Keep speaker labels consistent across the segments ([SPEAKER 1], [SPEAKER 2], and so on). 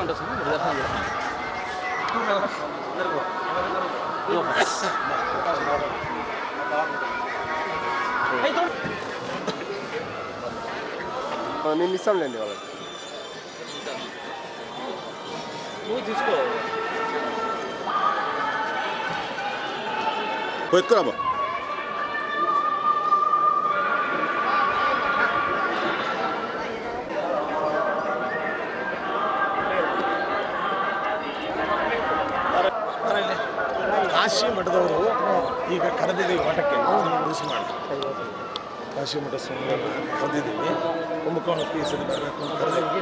[SPEAKER 1] ఉంటుంది సార్ మీరు దర్శనం చేసుకోండి
[SPEAKER 2] నేను ఇస్తానులేండి వాళ్ళకి
[SPEAKER 1] నువ్వు తీసుకో
[SPEAKER 3] ఎక్కురాబా
[SPEAKER 4] ಕಾಶಿ ಮಠದವರು ಈಗ ಕರೆದಿದ್ದೀವಿ ಮಠಕ್ಕೆ ಉಳಿಸಿ ಮಾಡಿ ಕಾಶಿ ಮಠ ಸ್ವಾಮಿಗಳು ಕರೆದಿದ್ದೀವಿ ಕುಂಭಕೋಣಕ್ಕೆ ಈ ಸರಿ ಬರಬೇಕು ಅಂತ ಕರೆದಿದ್ದೀವಿ.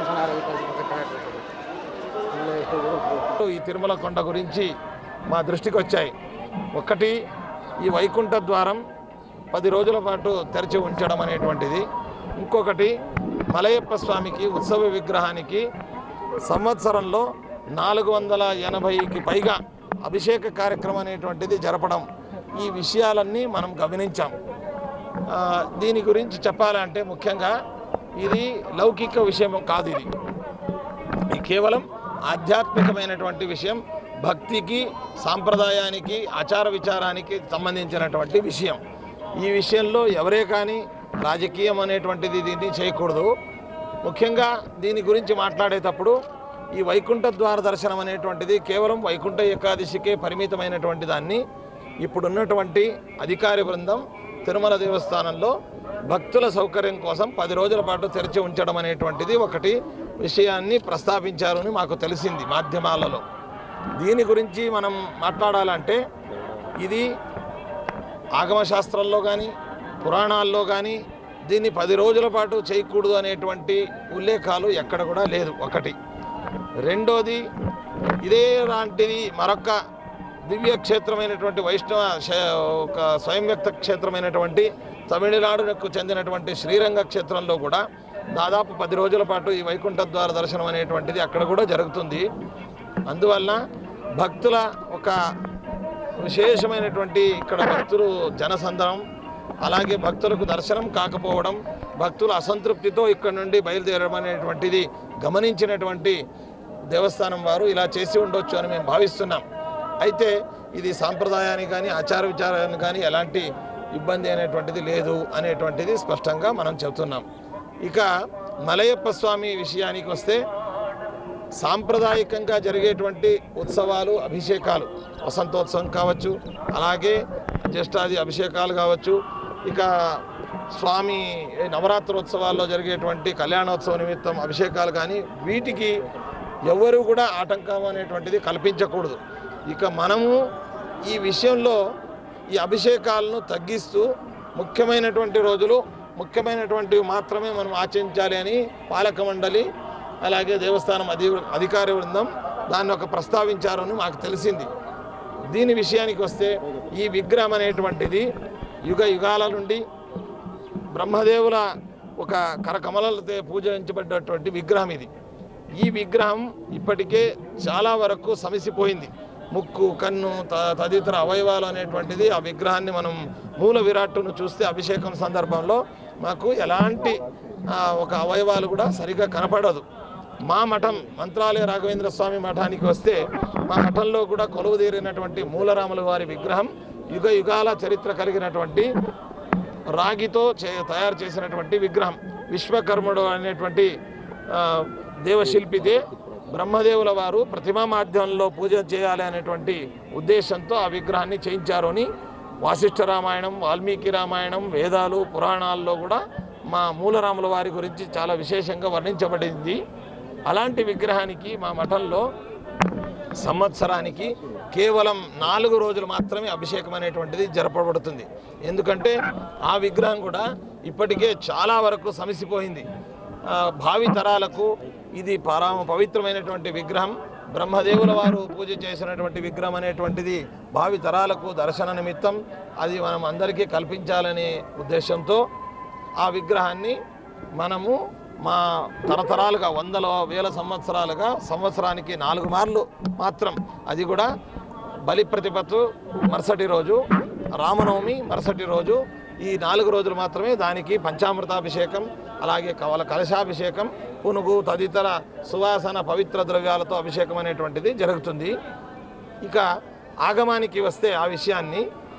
[SPEAKER 4] ఈ తిరుమల కొండ గురించి మా దృష్టికి వచ్చాయి ఒకటి ఈ వైకుంఠ ద్వారం పది రోజుల పాటు తెరిచి ఉంచడం అనేటువంటిది ఇంకొకటి మలయప్ప స్వామికి ఉత్సవ విగ్రహానికి సంవత్సరంలో నాలుగు వందల ఎనభైకి పైగా అభిషేక కార్యక్రమం అనేటువంటిది జరపడం ఈ విషయాలన్నీ మనం గమనించాం ఆ, దీని గురించి చెప్పాలంటే ముఖ్యంగా ఇది లౌకిక విషయం కాదు ఇది ఇది కేవలం ఆధ్యాత్మికమైనటువంటి విషయం భక్తికి సాంప్రదాయానికి ఆచార విచారానికి సంబంధించినటువంటి విషయం ఈ విషయంలో ఎవరే కానీ రాజకీయం అనేటువంటిది దీన్ని చేయకూడదు ముఖ్యంగా దీని గురించి మాట్లాడేటప్పుడు ఈ వైకుంఠ ద్వార దర్శనం అనేటువంటిది కేవలం వైకుంఠ ఏకాదశికే పరిమితమైనటువంటి దాన్ని ఇప్పుడున్నటువంటి అధికారి బృందం తిరుమల దేవస్థానంలో భక్తుల సౌకర్యం కోసం పది రోజుల పాటు తెరిచి ఉంచడం అనేటువంటిది ఒకటి విషయాన్ని ప్రస్తావించారని మాకు తెలిసింది మాధ్యమాలలో దీని గురించి మనం మాట్లాడాలంటే ఇది ఆగమశాస్త్రంలో కానీ పురాణాల్లో కానీ దీన్ని పది రోజుల పాటు చేయకూడదు అనేటువంటి ఉల్లేఖాలు ఎక్కడ కూడా లేదు ఒకటి రెండోది ఇదే లాంటిది మరొక దివ్య క్షేత్రమైనటువంటి వైష్ణవ శ- ఒక స్వయం వ్యక్త క్షేత్రమైనటువంటి తమిళనాడుకు చెందినటువంటి శ్రీరంగ క్షేత్రంలో కూడా దాదాపు పది రోజుల పాటు ఈ వైకుంఠ ద్వార దర్శనం అనేటువంటిది అక్కడ కూడా జరుగుతుంది అందువలన భక్తుల ఒక విశేషమైనటువంటి ఇక్కడ భక్తులు జనసందనం అలాగే భక్తులకు దర్శనం కాకపోవడం భక్తుల అసంతృప్తితో ఇక్కడ నుండి బయలుదేరడం అనేటువంటిది గమనించినటువంటి దేవస్థానం వారు ఇలా చేసి ఉండొచ్చు అని మేము భావిస్తున్నాం అయితే ఇది సాంప్రదాయానికి కానీ ఆచార విచారానికి కానీ ఎలాంటి ఇబ్బంది అనేటువంటిది లేదు అనేటువంటిది స్పష్టంగా మనం చెబుతున్నాం ఇక మలయప్ప స్వామి విషయానికి వస్తే సాంప్రదాయకంగా జరిగేటువంటి ఉత్సవాలు అభిషేకాలు వసంతోత్సవం కావచ్చు అలాగే జ్యేష్ఠాది అభిషేకాలు కావచ్చు ఇక స్వామి నవరాత్రోత్సవాల్లో జరిగేటువంటి కళ్యాణోత్సవ నిమిత్తం అభిషేకాలు కానీ వీటికి ఎవరు కూడా ఆటంకం అనేటువంటిది కల్పించకూడదు ఇక మనము ఈ విషయంలో ఈ అభిషేకాలను తగ్గిస్తూ ముఖ్యమైనటువంటి రోజులు ముఖ్యమైనటువంటివి మాత్రమే మనం ఆచరించాలి అని పాలక మండలి అలాగే దేవస్థానం అధి అధికారి బృందం దాన్ని ఒక ప్రస్తావించారని మాకు తెలిసింది దీని విషయానికి వస్తే ఈ విగ్రహం అనేటువంటిది యుగ యుగాల నుండి బ్రహ్మదేవుల ఒక కరకమలలతో పూజించబడ్డటువంటి విగ్రహం ఇది ఈ విగ్రహం ఇప్పటికే చాలా వరకు సమసిపోయింది ముక్కు కన్ను త- తదితర అవయవాలు అనేటువంటిది ఆ విగ్రహాన్ని మనం మూల విరాట్టును చూస్తే అభిషేకం సందర్భంలో మాకు ఎలాంటి ఆ, ఒక అవయవాలు కూడా సరిగా కనపడదు మా మఠం మంత్రాలయ రాఘవేంద్ర స్వామి మఠానికి వస్తే మా మఠంలో కూడా కొలువు తీరినటువంటి మూలరాముల వారి విగ్రహం యుగ యుగాల చరిత్ర కలిగినటువంటి రాగితో చే తయారు చేసినటువంటి విగ్రహం విశ్వకర్ముడు అనేటువంటి ఆ, దేవశిల్పిదే బ్రహ్మదేవుల వారు ప్రతిమా మాధ్యమంలో పూజ చేయాలి అనేటువంటి ఉద్దేశంతో ఆ విగ్రహాన్ని చేయించారు అని వాసిష్ఠ రామాయణం వాల్మీకి రామాయణం వేదాలు పురాణాల్లో కూడా మా మూలరాముల వారి గురించి చాలా విశేషంగా వర్ణించబడింది అలాంటి విగ్రహానికి మా మఠంలో సంవత్సరానికి కేవలం నాలుగు రోజులు మాత్రమే అభిషేకం అనేటువంటిది జరపబడుతుంది ఎందుకంటే ఆ విగ్రహం కూడా ఇప్పటికే చాలా వరకు సమసిపోయింది ఆ, భావి తరాలకు ఇది పరమ పవిత్రమైనటువంటి విగ్రహం బ్రహ్మదేవుల వారు పూజ చేసినటువంటి విగ్రహం అనేటువంటిది భావి తరాలకు దర్శన నిమిత్తం అది మనం అందరికీ కల్పించాలనే ఉద్దేశంతో ఆ విగ్రహాన్ని మనము మా తరతరాలుగా వందల వేల సంవత్సరాలుగా సంవత్సరానికి నాలుగు మార్లు మాత్రం అది కూడా బలి ప్రతిపత్తు మరుసటి రోజు రామనవమి మరుసటి రోజు ఈ నాలుగు రోజులు మాత్రమే దానికి పంచామృతాభిషేకం అలాగే కవల కలశాభిషేకం పునుగు తదితర సువాసన పవిత్ర ద్రవ్యాలతో అభిషేకం అనేటువంటిది జరుగుతుంది ఇక ఆగమానికి వస్తే ఆ విషయాన్ని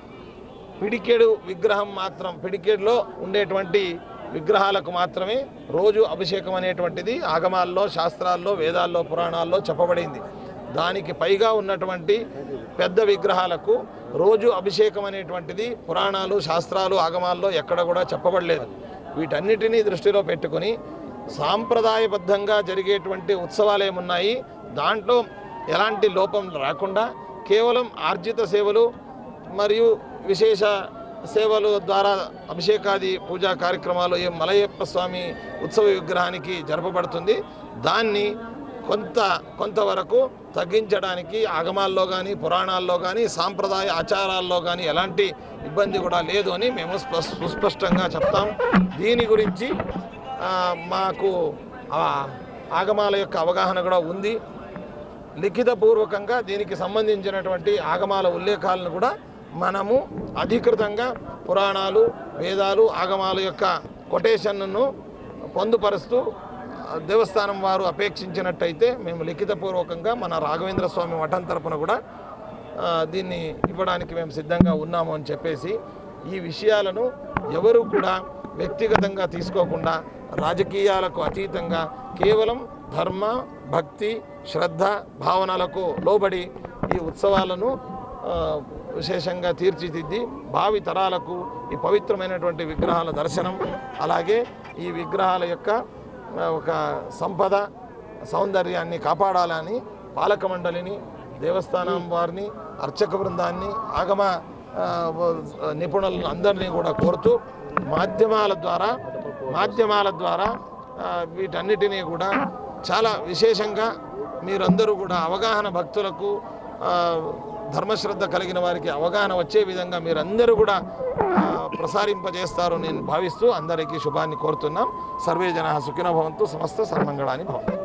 [SPEAKER 4] పిడికెడు విగ్రహం మాత్రం పిడికెడులో ఉండేటువంటి విగ్రహాలకు మాత్రమే రోజు అభిషేకం అనేటువంటిది ఆగమాల్లో శాస్త్రాల్లో వేదాల్లో పురాణాల్లో చెప్పబడింది దానికి పైగా ఉన్నటువంటి పెద్ద విగ్రహాలకు రోజు అభిషేకం అనేటువంటిది పురాణాలు శాస్త్రాలు ఆగమాల్లో ఎక్కడ కూడా చెప్పబడలేదు వీటన్నిటినీ దృష్టిలో పెట్టుకుని సాంప్రదాయబద్ధంగా జరిగేటువంటి ఉత్సవాలు ఏమున్నాయి దాంట్లో ఎలాంటి లోపం రాకుండా కేవలం ఆర్జిత సేవలు మరియు విశేష సేవలు ద్వారా అభిషేకాది పూజా కార్యక్రమాలు ఏ మలయప్ప స్వామి ఉత్సవ విగ్రహానికి జరపబడుతుంది దాన్ని కొంత కొంతవరకు తగ్గించడానికి ఆగమాల్లో కానీ పురాణాల్లో కానీ సాంప్రదాయ ఆచారాల్లో కానీ ఎలాంటి ఇబ్బంది కూడా లేదు అని మేము స్ప- సుస్పష్టంగా చెప్తాం దీని గురించి ఆ, మాకు ఆ ఆగమాల యొక్క అవగాహన కూడా ఉంది లిఖితపూర్వకంగా దీనికి సంబంధించినటువంటి ఆగమాల ఉల్లేఖాలను కూడా మనము అధికృతంగా పురాణాలు వేదాలు ఆగమాల యొక్క కొటేషన్ను పొందుపరుస్తూ ఆ, దేవస్థానం వారు అపేక్షించినట్టయితే మేము లిఖితపూర్వకంగా మన రాఘవేంద్ర స్వామి మఠం తరపున కూడా ఆ, దీన్ని ఇవ్వడానికి మేము సిద్ధంగా ఉన్నాము అని చెప్పేసి ఈ విషయాలను ఎవరు కూడా వ్యక్తిగతంగా తీసుకోకుండా రాజకీయాలకు అతీతంగా కేవలం ధర్మ భక్తి శ్రద్ధ భావనలకు లోబడి ఈ ఉత్సవాలను ఆ, విశేషంగా తీర్చిదిద్ది భావి తరాలకు ఈ పవిత్రమైనటువంటి విగ్రహాల దర్శనం అలాగే ఈ విగ్రహాల యొక్క ఆ, ఒక సంపద సౌందర్యాన్ని కాపాడాలని పాలక మండలిని దేవస్థానం వారిని అర్చక బృందాన్ని ఆగమ ఆ, నిపుణులను అందరినీ కూడా కోరుతూ మాధ్యమాల ద్వారా మాధ్యమాల ద్వారా ఆ, వీటన్నిటినీ కూడా చాలా విశేషంగా మీరందరూ కూడా అవగాహన భక్తులకు ఆ, ధర్మశ్రద్ధ కలిగిన వారికి అవగాహన వచ్చే విధంగా మీరందరూ కూడా ఆ, ప్రసారింపజేస్తారు నేను భావిస్తూ అందరికీ శుభాన్ని కోరుతున్నాం సర్వే జన సుఖిన భవంతు సమస్త సర్మంగళాన్ని భవంతు